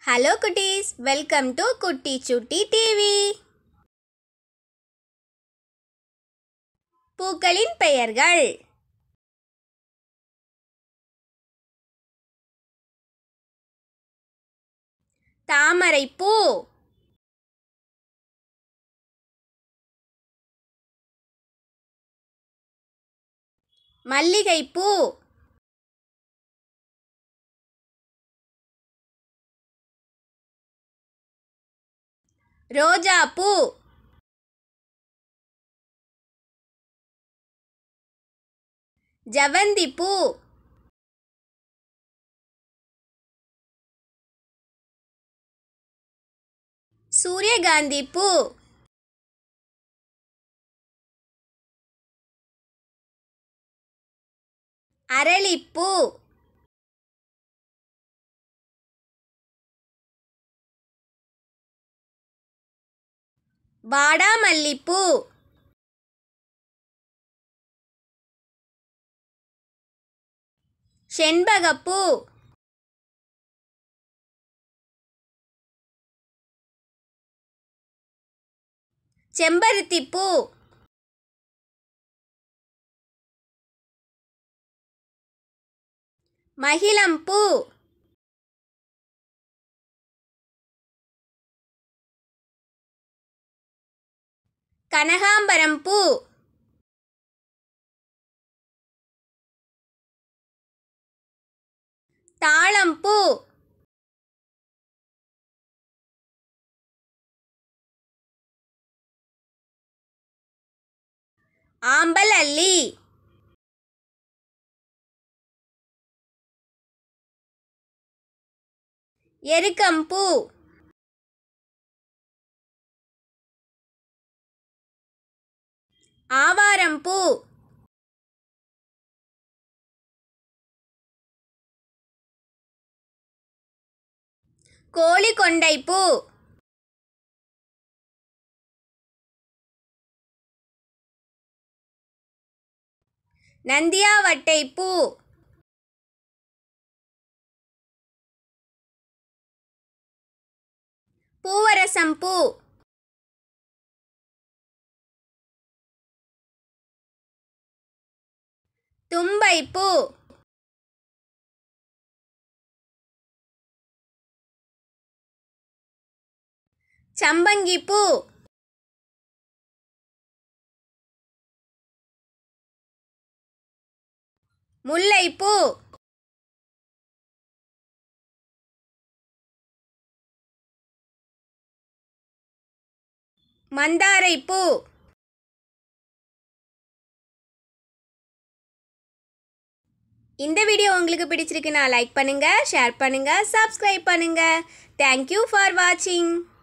hello குட்டீஸ் welcome to குட்டி சுட்டி டிவி பூக்களின் பெயர்கள் தாமரைப்பூ மல்லிகைப்பூ ரோஜாப்பூ ஜவந்திப்பூ சூரியகாந்தி பூ அரளிப்பூ வாடாமல்லிப்பூ செண்பகப்பூ செம்பருத்திப்பூ மகிழம்பூ கனகாம்பரம் பூ தாழம்பூ ஆம்பல் அல்லி எருக்கம்பூ ஆவாரம்பூ கோழிக்கொண்டைப்பூ நந்தியாவட்டைப்பூ பூவரசம்பூ தும்பைப்பூ சம்பங்கிப்பூ முல்லைப்பூ மந்தாரைப்பூ இந்த வீடியோ உங்களுக்கு பிடிச்சிருக்குன்னா லைக் பண்ணுங்க ஷேர் பண்ணுங்க சப்ஸ்கிரைப் பண்ணுங்க தேங்க்யூ ஃபார் வாட்சிங்